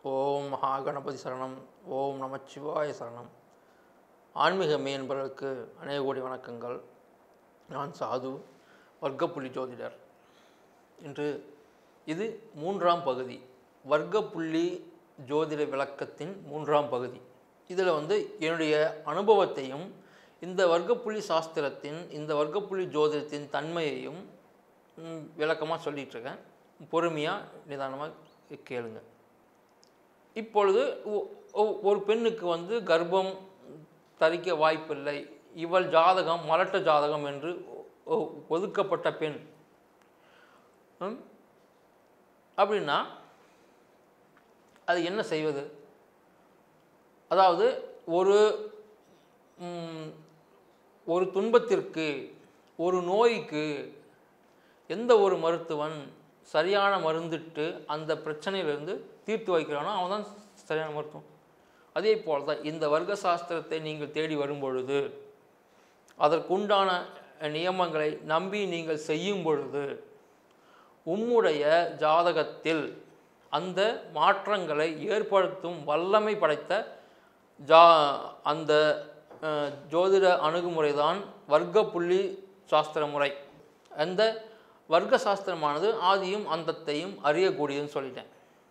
ஓம் மகாகணபதி சரணம் ஓம் நமச்சிவாய சரணம் ஆன்மீக மேன்பர்களுக்கு அநேக கோடி வணக்கங்கள் நான் சாது வர்க்கப்புள்ளி ஜோதிடர் இன்று இது மூன்றாம் பகுதி வர்க்கப்புள்ளி ஜோதிட விளக்கத்தின் மூன்றாம் பகுதி இதில் வந்து என்னுடைய அனுபவத்தையும் இந்த வர்க்கப்புள்ளி சாஸ்திரத்தின் இந்த வர்க்கப்புள்ளி ஜோதிடத்தின் தன்மையையும் விளக்கமாக சொல்லிகிட்டு இருக்கேன் பொறுமையாக நிதானமாக கேளுங்க இப்பொழுது ஒ- ஒ- ஒரு பெண்ணுக்கு வந்து கர்ப்பம் தரிக்க வாய்ப்பில்லை இவள் ஜாதகம் மலட்ட ஜாதகம் என்று ஒ- ஒ- ஒதுக்கப்பட்ட பெண் ம்? அப்படின்னா அது என்ன செய்வது அதாவது ஒரு ம், ஒரு துன்பத்திற்கு ஒரு நோய்க்கு எந்த ஒரு மருத்துவன் சரியான மருந்திட்டு அந்த பிரச்சனையிலிருந்து தீர்த்து வைக்கிறானோ அவன் தான் சரியான மருத்துவம் அதே போல் தான் இந்த வர்க்க சாஸ்திரத்தை நீங்கள் தேடி வரும் பொழுது அதற்குண்டான நியமங்களை நம்பி நீங்கள் செய்யும் பொழுது உம்முடைய ஜாதகத்தில் அந்த மாற்றங்களை ஏற்படுத்தும் வல்லமை படைத்த ஜா அந்த அஹ், ஜோதிட அணுகுமுறை தான் வர்க்க புள்ளி சாஸ்திர முறை அந்த வர்க்க சாஸ்திரமானது ஆதியும் அந்தத்தையும் அறியக்கூடியதுன்னு சொல்லிட்டேன்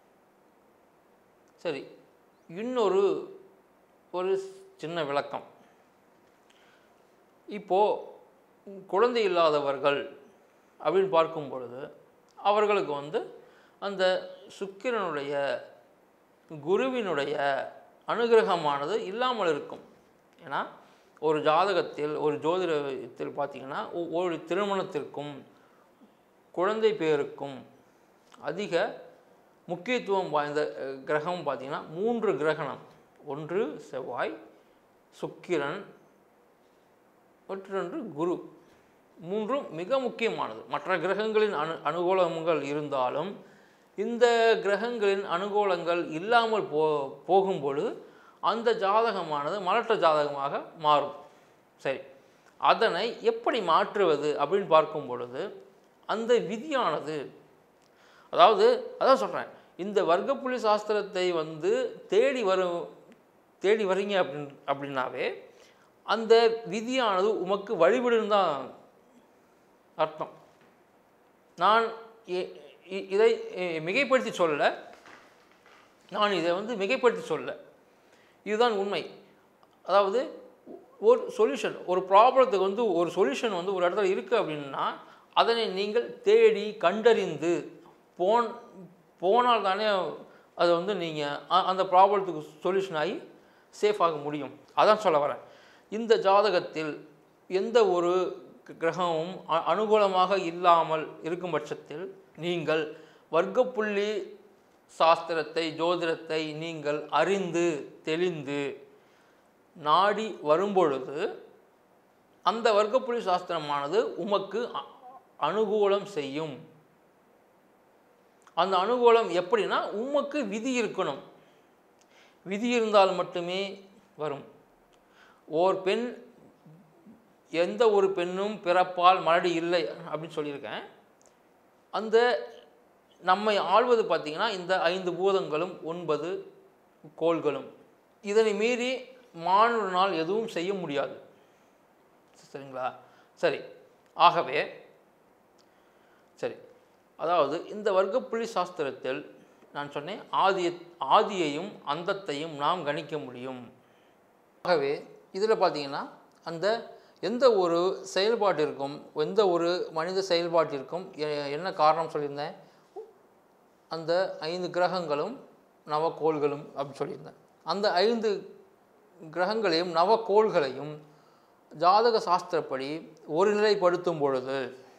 சரி இன்னொரு ஒரு சின்ன விளக்கம் இப்போது குழந்தை இல்லாதவர்கள் அப்படின்னு பார்க்கும் பொழுது அவர்களுக்கு வந்து அந்த சுக்கிரனுடைய குருவினுடைய அனுகிரகமானது இல்லாமல் இருக்கும் ஏன்னா ஒரு ஜாதகத்தில் ஒரு ஜோதிடத்தில் பார்த்தீங்கன்னா ஒ- ஒரு திருமணத்திற்கும் குழந்தை பேருக்கும் அதிக முக்கியத்துவம் வாய்ந்த அஹ், கிரகம் பார்த்தீங்கன்னா மூன்று கிரகணம் ஒன்று செவ்வாய் சுக்கிரன் மற்றொன்று குரு மூன்றும் மிக முக்கியமானது மற்ற கிரகங்களின் அனு அனுகூலங்கள் இருந்தாலும் இந்த கிரகங்களின் அனுகூலங்கள் இல்லாமல் போ போகும்பொழுது அந்த ஜாதகமானது மலட்ட ஜாதகமாக மாறும் சரி அதனை எப்படி மாற்றுவது அப்படின்னு பார்க்கும் பொழுது அந்த விதியானது அதாவது அதான் சொல்கிறேன் இந்த வர்க்கப்புள்ளி சாஸ்திரத்தை வந்து தேடி வரும் தேடி வரீங்க அப்படின் அப்படின்னாவே அந்த விதியானது உமக்கு வழிபடுன்னு தான் அர்த்தம் நான் இ- இ- இதை இ- மிகைப்படுத்தி சொல்லலை நான் இதை வந்து மிகைப்படுத்தி சொல்லலை இதுதான் உண்மை அதாவது ஒரு சொல்யூஷன் ஒரு ப்ராப்ளத்துக்கு வந்து ஒரு சொல்யூஷன் வந்து ஒரு இடத்துல இருக்குது அப்படின்னா அதனை நீங்கள் தேடி கண்டறிந்து போன் போனால் தானே அது வந்து நீங்கள் அந்த ப்ராப்ளத்துக்கு சொல்யூஷன் ஆகி சேஃப் ஆக முடியும் அதான் சொல்ல வரேன் இந்த ஜாதகத்தில் எந்த ஒரு கிரகமும் அ- அனுகூலமாக இல்லாமல் இருக்கும் பட்சத்தில் நீங்கள் வர்க்கப்புள்ளி சாஸ்திரத்தை ஜோதிடத்தை நீங்கள் அறிந்து தெளிந்து நாடி வரும்பொழுது அந்த வர்க்கப்புள்ளி சாஸ்திரமானது உமக்கு அ- அனுகூலம் செய்யும் அந்த அனுகூலம் எப்படின்னா உமக்கு விதி இருக்கணும் விதி இருந்தால் மட்டுமே வரும் ஓர் பெண் எந்த ஒரு பெண்ணும் பிறப்பால் மலடி இல்லை அப்படின்னு சொல்லியிருக்கேன் அந்த நம்மை ஆள்வது பார்த்திங்கன்னா இந்த ஐந்து பூதங்களும் ஒன்பது கோள்களும் இதனை மீறி மானுடனால் எதுவும் செய்ய முடியாது சரிங்களா சரி ஆகவே சரி அதாவது இந்த வர்க்கப்புள்ளி சாஸ்திரத்தில் நான் சொன்னேன் ஆதிய ஆதியையும் அந்தத்தையும் நாம் கணிக்க முடியும் ஆகவே இதில் பார்த்தீங்கன்னா அந்த எந்த ஒரு செயல்பாட்டிற்கும் எந்த ஒரு மனித செயல்பாட்டிற்கும் எ- என்ன காரணம் சொல்லியிருந்தேன் அந்த ஐந்து கிரகங்களும் நவக்கோள்களும் அப்படின்னு சொல்லியிருந்தேன் அந்த ஐந்து கிரகங்களையும் நவக்கோள்களையும் ஜாதக சாஸ்திரப்படி ஒருநிலைப்படுத்தும் பொழுது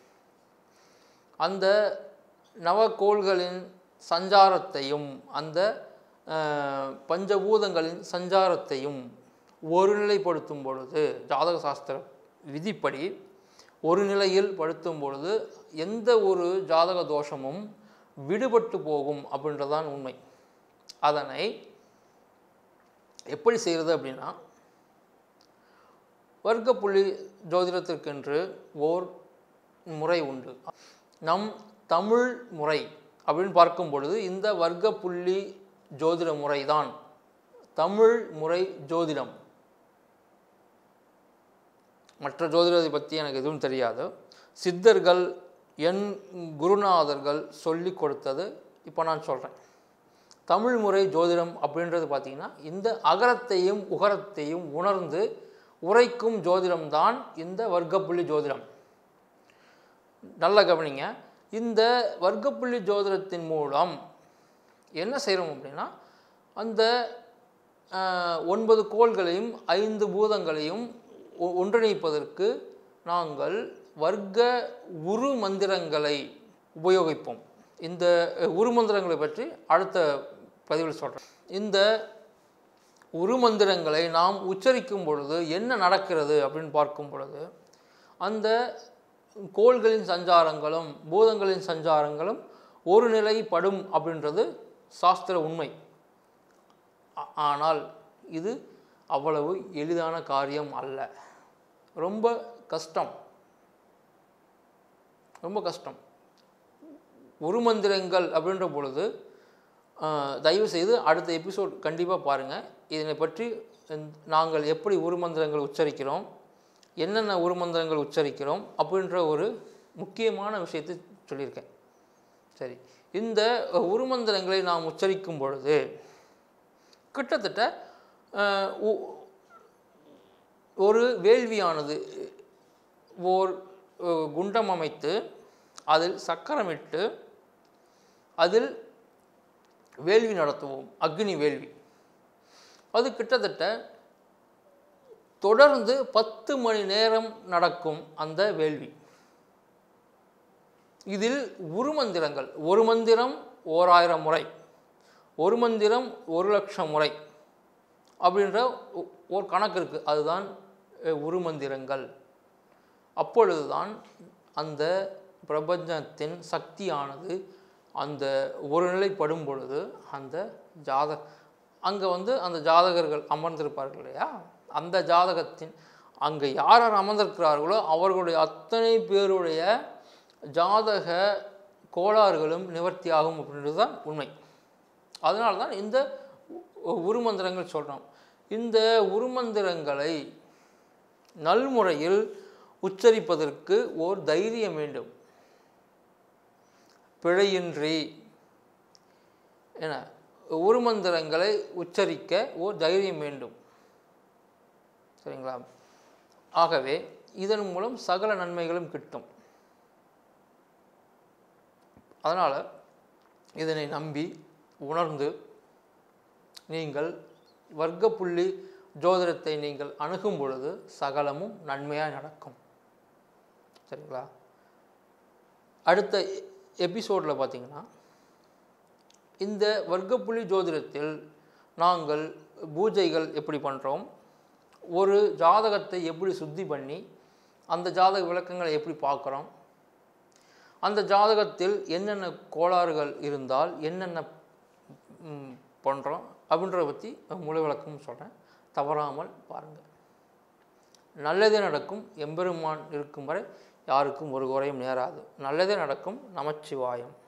அந்த நவக்கோள்களின் சஞ்சாரத்தையும் அந்த அஹ், பஞ்சபூதங்களின் சஞ்சாரத்தையும் ஒருநிலைப்படுத்தும் பொழுது ஜாதக சாஸ்திர விதிப்படி ஒரு நிலையில் படுத்தும் பொழுது எந்த ஒரு ஜாதக தோஷமும் விடுபட்டு போகும் அப்படின்றதான் உண்மை அதனை எப்படி செய்கிறது அப்படின்னா வர்க்கப்புள்ளி ஜோதிடத்திற்கென்று ஓர் முறை உண்டு நம் தமிழ் முறை அப்படின்னு பார்க்கும் பொழுது இந்த வர்க்க புள்ளி ஜோதிட முறைதான் தமிழ் முறை ஜோதிடம் மற்ற ஜோதிடத்தை பற்றி எனக்கு எதுவும் தெரியாது சித்தர்கள் என் குருநாதர்கள் சொல்லி கொடுத்தது இப்போ நான் சொல்கிறேன் தமிழ் முறை ஜோதிடம் அப்படின்றது பார்த்திங்கன்னா இந்த அகரத்தையும் உகரத்தையும் உணர்ந்து உரைக்கும் ஜோதிடம்தான் இந்த வர்க்கப்புள்ளி ஜோதிடம் நல்ல கவனிங்க இந்த வர்க்கப்புள்ளி ஜோதிடத்தின் மூலம் என்ன செய்கிறோம் அப்படின்னா அந்த ஆஹ், ஒன்பது கோள்களையும் ஐந்து பூதங்களையும் ஒ- ஒன்றிணைப்பதற்கு நாங்கள் வர்க்க உரு மந்திரங்களை உபயோகிப்போம் இந்த அஹ், உரு மந்திரங்களை பற்றி அடுத்த பதிவில் சொல்கிறேன் இந்த உரு மந்திரங்களை நாம் உச்சரிக்கும் பொழுது என்ன நடக்கிறது அப்படின்னு பார்க்கும் பொழுது அந்த கோள்களின் சஞ்சாரங்களும் பூதங்களின் சஞ்சாரங்களும் ஒரு நிலைப்படும் அப்படின்றது சாஸ்திர உண்மை ஆ- ஆனால் இது அவ்வளவு எளிதான காரியம் அல்ல ரொம்ப கஷ்டம் ரொம்ப கஷ்டம் உருமந்திரங்கள் அப்படின்ற பொழுது ஆஹ், தயவு செய்து அடுத்த எபிசோட் கண்டிப்பாக பாருங்கள் இதனை பற்றி இந்த- நாங்கள் எப்படி உருமந்திரங்கள் உச்சரிக்கிறோம் என்னென்ன உருமந்திரங்கள் உச்சரிக்கிறோம் அப்படின்ற ஒரு முக்கியமான விஷயத்தை சொல்லியிருக்கேன் சரி இந்த உருமந்திரங்களை நாம் உச்சரிக்கும் பொழுது கிட்டத்தட்ட ஆஹ், ஒ- ஒரு வேள்வியானது ஓர் அஹ், குண்டம் அமைத்து அதில் சக்கரமிட்டு அதில் வேள்வி நடத்துவோம் அக்னி வேள்வி அது கிட்டத்தட்ட தொடர்ந்து பத்து மணி நேரம் நடக்கும் அந்த வேள்வி இதில் ஒரு மந்திரங்கள் ஒரு மந்திரம் ஓராயிரம் முறை ஒரு மந்திரம் ஒரு லட்சம் முறை அப்படின்ற ஒ- ஒரு கணக்கு இருக்குது அதுதான் அஹ், உரு மந்திரங்கள் அப்பொழுதுதான் அந்த பிரபஞ்சத்தின் சக்தியானது அந்த ஒரு நிலைப்படும் பொழுது அந்த ஜாத அங்கே வந்து அந்த ஜாதகர்கள் அமர்ந்திருப்பார்கள் இல்லையா அந்த ஜாதகத்தின் அங்கே யார் யார் அமர்ந்திருக்கிறார்களோ அவர்களுடைய அத்தனை பேருடைய ஜாதக கோளாறுகளும் நிவர்த்தியாகும் அப்படின்றது தான் உண்மை அதனால தான் இந்த உ- உருமந்திரங்கள் சொல்கிறோம் இந்த உருமந்திரங்களை நல்முறையில் உச்சரிப்பதற்கு ஓர் தைரியம் வேண்டும் பிழையின்றி என உருமந்திரங்களை உச்சரிக்க ஓர் தைரியம் வேண்டும் சரிங்களா ஆகவே இதன் மூலம் சகல நன்மைகளும் கிட்டும் அதனால் இதனை நம்பி உணர்ந்து நீங்கள் வர்க்க புள்ளி ஜோதிடத்தை நீங்கள் அணுகும் பொழுது சகலமும் நன்மையாக நடக்கும் சரிங்களா அடுத்த எபிசோடில் பார்த்தீங்கன்னா இந்த வர்க்கப்புள்ளி ஜோதிடத்தில் நாங்கள் பூஜைகள் எப்படி பண்ணுறோம் ஒரு ஜாதகத்தை எப்படி சுத்தி பண்ணி அந்த ஜாதக விளக்கங்களை எப்படி பார்க்குறோம் அந்த ஜாதகத்தில் என்னென்ன கோளாறுகள் இருந்தால் என்னென்ன பண்ணுறோம் அப்படின்றத பற்றி முழு விளக்கமும் சொல்கிறேன் தவறாமல் பாருங்கள் நல்லதே நடக்கும் எம்பெருமான் இருக்கும் வரை யாருக்கும் ஒரு குறையும் நேராது நல்லதே நடக்கும் நமச்சிவாயம்